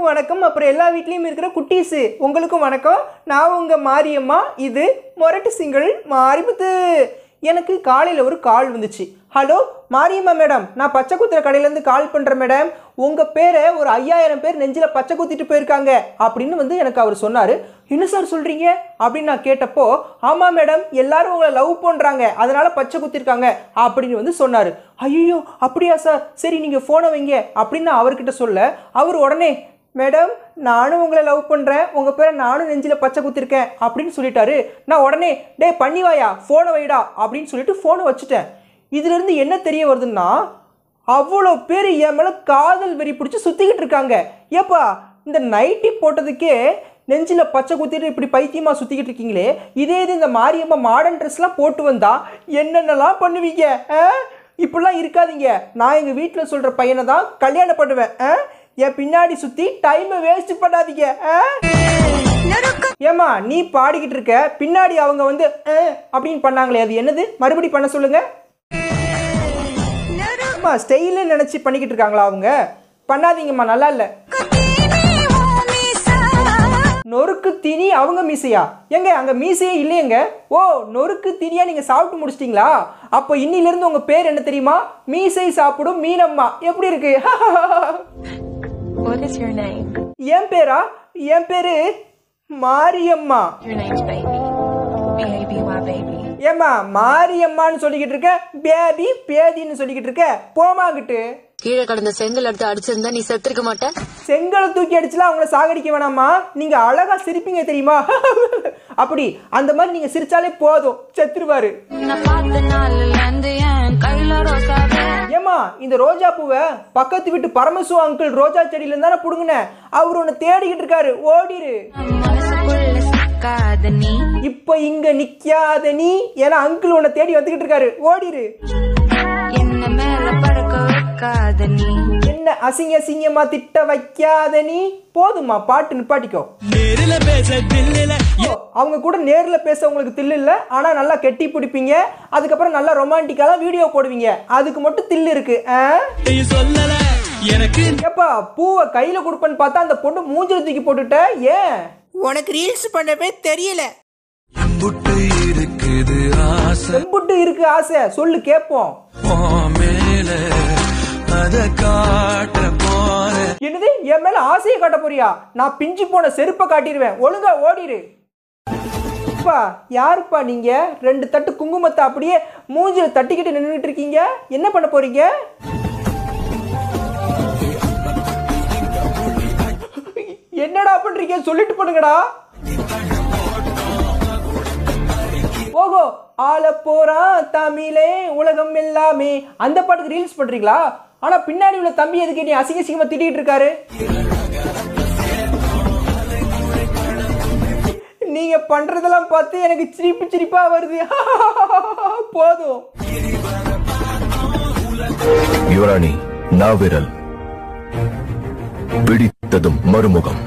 எல்லாருக்கும் வணக்கம் அப்புறம் எல்லா வீட்லேயும் இருக்கிற குட்டீஸு உங்களுக்கும் வணக்கம் நான் உங்கள் மாரியம்மா இது மொரட்டு சிங்கிள் மாரிமுத்து எனக்கு காலையில் ஒரு கால் வந்துச்சு ஹலோ மாரியம்மா மேடம் நான் பச்சை குத்துற கடையிலேருந்து கால் பண்ணுறேன் மேடம் உங்கள் பேரை ஒரு ஐயாயிரம் பேர் நெஞ்சில் பச்சை குத்திட்டு போயிருக்காங்க அப்படின்னு வந்து எனக்கு அவர் சொன்னார் என்ன சார் சொல்கிறீங்க அப்படின்னு நான் கேட்டப்போ ஆமாம் மேடம் எல்லாரும் உங்களை லவ் பண்ணுறாங்க அதனால பச்சை குத்திருக்காங்க அப்படின்னு வந்து சொன்னார் ஐயோ அப்படியா சார் சரி நீங்கள் ஃபோனை வைங்க அப்படின்னு நான் அவர்கிட்ட சொல்ல அவர் உடனே மேடம் நானும் உங்களை லவ் பண்ணுறேன் உங்கள் பேரை நானும் நெஞ்சில் பச்சை குத்திருக்கேன் அப்படின்னு சொல்லிட்டாரு நான் உடனே டேய் பண்ணிவாயா ஃபோனை வைடா அப்படின்னு சொல்லிட்டு ஃபோனை வச்சுட்டேன் இதுலேருந்து என்ன தெரிய வருதுன்னா அவ்வளோ பேர் என் மேலே காதல் வெறி பிடிச்சி சுற்றிக்கிட்டு இருக்காங்க ஏப்பா இந்த நைட்டி போட்டதுக்கே நெஞ்சில் பச்சை குத்திட்டு இப்படி பைத்தியமாக சுற்றிக்கிட்டு இருக்கீங்களே இதே இது இந்த மாரியம்மா மாடர்ன் ட்ரெஸ்லாம் போட்டு வந்தா என்னென்னலாம் பண்ணுவீங்க ஆ? இப்படிலாம் இருக்காதீங்க நான் எங்கள் வீட்டில் சொல்கிற பையனை தான் கல்யாணம் பண்ணுவேன் ஆ? என் பின்னாடி சுற்றி டைமை வேஸ்ட் பண்ணாதீங்க ஆ? ஏம்மா நீ பாடிக்கிட்டு இருக்க பின்னாடி அவங்க வந்து ஆ, அப்படின்னு பண்ணாங்களே அது என்னது மறுபடி பண்ண சொல்லுங்க அம்மா ஸ்டைலு நினச்சி பண்ணிக்கிட்டு இருக்காங்களா அவங்க பண்ணாதீங்கம்மா நல்லா இல்லை நொறுக்கு தீனி அவங்க மீசையா எங்க அங்க மீசையே இல்லையேங்க ஓ நொறுக்கு தீனியா நீங்க சாப்பிட்டு முடிச்சிட்டீங்களா அப்போ இன்னிலிருந்து உங்க பேர் என்ன தெரியுமா மீசை சாப்பிடும் மீனம்மா எப்படி இருக்கு What is your name? என் பேரா என் பேரு Mariamma Your name's Baby. B-A-B-Y, baby. ஏம்மா மாரியம்மான்னு சொல்லிக்கிட்டு இருக்க பேபி பேதின்னு சொல்லிக்கிட்டு இருக்க போமாங்கிட்டு கீழே கடந்த செங்கல் எடுத்து அடிச்சிருந்தா நீ செத்துருக்க மாட்ட செங்கலை தூக்கி அடிச்சுலாம் அவங்கள சாகடிக்க வேணாமா நீங்க அழகா சிரிப்பீங்க தெரியுமா அப்படி அந்த மாதிரி நீங்க சிரிச்சாலே போதும் செத்துருவாரு உன்னை பார்த்த நாள்ல இருந்து என் கையில ரோசாவே ஏமா இந்த ரோஜா பூவை பக்கத்து வீட்டு பரமசு அங்கிள் ரோஜா செடியில இருந்தா புடுங்கினேன் அவர் உன்னை தேடிக்கிட்டு இருக்காரு ஓடிரு மனசுக்குள்ள சிக்காத நீ இப்ப இங்க நிக்காத நீ ஏன்னா அங்கிள் உன்னை தேடி வந்துகிட்டு இருக்காரு ஓடிரு என்ன மேல படுக்க வைக்காத நீ என்ன அசிங்க அசிங்கமா திட்ட வைக்காத நீ போதுமா பாட்டு நிப்பாட்டிக்கோ ஓ, அவங்க கூட நேர்ல பேச உங்களுக்கு தில்லு இல்ல ஆனா நல்லா கெட்டி பிடிப்பீங்க அதுக்கப்புறம் நல்லா ரொமான்டிக்காலாம் வீடியோ போடுவீங்க அதுக்கு மட்டும் தில்லு இருக்கு ஆ? ஏப்பா பூவை கையில கொடுப்பேன்னு பார்த்தா அந்த பொண்ணு மூஞ்சில தூக்கி போட்டுட்ட ஏன் உனக்கு ரீல்ஸ் பண்ணவே தெரியல புட்டு இருக்குது ஆசை செம்புட்டு இருக்கு ஆசை சொல்லு கேட்போம் உன் மேல அத காட்ட போறேன் என்னது என் மேல ஆசையை காட்ட போறியா நான் பிஞ்சு போன செருப்பை காட்டிடுவேன் ஒழுங்கா ஓடிரு அப்பா யாருப்பா நீங்க ரெண்டு தட்டு குங்குமத்தை அப்படியே மூஞ்சில தட்டிக்கிட்டு நின்றுட்டு இருக்கீங்க என்ன பண்ண போறீங்க என்னடா பண்றீங்க சொல்லிட்டு பண்ணுங்கடா ஓஹோ ஆள போறான் தமிழே உலகம் எல்லாமே அந்த பாட்டுக்கு ரீல்ஸ் பண்றீங்களா ஆனா பின்னாடி உள்ள தம்பி எதுக்கு நீ அசிங்க அசிங்கமா திட்டிட்டு இருக்காரு நீங்க பண்றதெல்லாம் பார்த்து எனக்கு சிரிப்பு சிரிப்பா வருது போதும் யுவராணி நாவிரல் பிடித்ததும் மறுமுகம்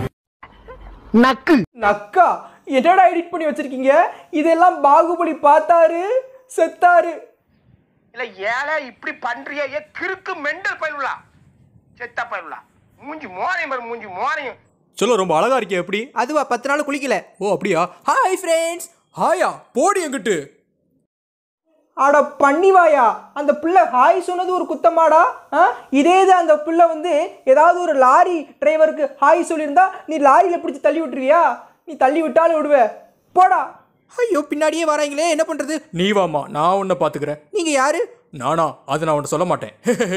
நக்கா என்னடா எடிட் பண்ணி வச்சிருக்கீங்க இதெல்லாம் பாகுபலி பார்த்தாரு செத்தாரு இல்ல ஏழை இப்படி பண்றிய ஏ கிறுக்கு மெண்டல் பயிலுலா செத்த பயிலுலா மூஞ்சி மோரையும் பாரு மூஞ்சி மோரையும் சொல்ல ரொம்ப அழகா இருக்கே எப்படி அதுவா பத்து நாள் குளிக்கல ஓ அப்படியா ஹாய் ஃப்ரெண்ட்ஸ் ஹாயா போடி எங்கிட்டு அட பண்ணிவாயா அந்த பிள்ளை ஹாய் சொன்னது ஒரு குத்தமாடா ஆ? இதே இது அந்த பிள்ளை வந்து ஏதாவது ஒரு லாரி டிரைவருக்கு ஹாய் சொல்லியிருந்தா நீ லாரியில் பிடிச்சி தள்ளி விட்டுருவியா நீ தள்ளி விட்டாலும் விடுவ போடா ஐயோ பின்னாடியே வராங்களே என்ன பண்றது நீ வாமா நான் உன்னை பாத்துக்கிறேன் நீங்க யாரு நானா அது நான் உன்னை சொல்ல மாட்டேன்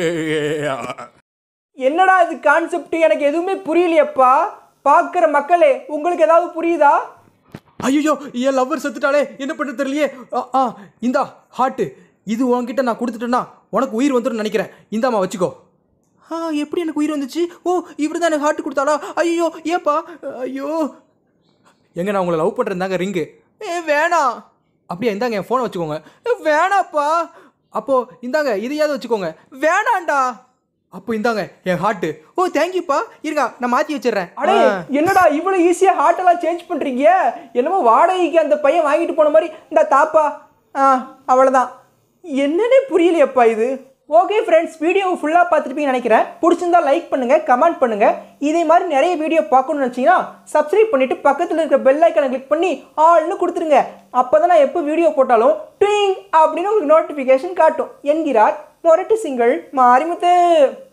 என்னடா இது கான்செப்ட் எனக்கு எதுவுமே புரியலையப்பா பார்க்குற மக்களே உங்களுக்கு ஏதாவது புரியுதா ஐயோ என் லவ்வர் செத்துட்டாலே என்ன பண்ண தெரியலையே ஆ, ஆ இந்தா ஹார்ட்டு இது உன்கிட்ட நான் கொடுத்துட்டேன்னா உனக்கு உயிர் வந்துடும் நினைக்கிறேன் இந்தாம்மா வச்சுக்கோ ஆ எப்படி எனக்கு உயிர் வந்துச்சு ஓ இவர் தான் எனக்கு ஹார்ட் கொடுத்தாளா ஐயோ ஏப்பா ஐயோ எங்க நான் உங்களை லவ் பண்ணுறேன் ரிங்கு ஏ வேணாம் அப்படியா இந்தாங்க என் ஃபோனை வச்சுக்கோங்க ஏ, வேணாப்பா அப்போ இந்தாங்க இதையாவது வச்சுக்கோங்க வேணாண்டா அப்போ இந்தாங்க என் ஹார்ட்டு ஓ தேங்க்யூப்பா இருங்க நான் மாத்தி வச்சிடுறேன் அடே ஆ. என்னடா இவ்வளோ ஈஸியாக ஹார்ட்டெல்லாம் சேஞ்ச் பண்ணுறீங்க என்னமோ வாடகைக்கு அந்த பையன் வாங்கிட்டு போன மாதிரி இந்த தாப்பா ஆ அவ்வளோதான் என்னன்னே புரியலையப்பா இது ஓகே ஃப்ரெண்ட்ஸ் வீடியோ ஃபுல்லாக பார்த்துருப்பீங்கன்னு நினைக்கிறேன் பிடிச்சிருந்தா லைக் பண்ணுங்க கமெண்ட் பண்ணுங்க இதே மாதிரி நிறைய வீடியோ பார்க்கணும்னு நினச்சிங்கன்னா சப்ஸ்கிரைப் பண்ணிட்டு பக்கத்தில் இருக்கிற பெல் ஐக்கனை கிளிக் பண்ணி ஆல்னு கொடுத்துருங்க அப்போ தான் நான் எப்போ வீடியோ போட்டாலும் ட்விங் அப்படின்னு உங்களுக்கு நோட்டிஃபிகேஷன் காட்டும் என்கிறார் மொரட்டு சிங்கள் மாரிமுத்து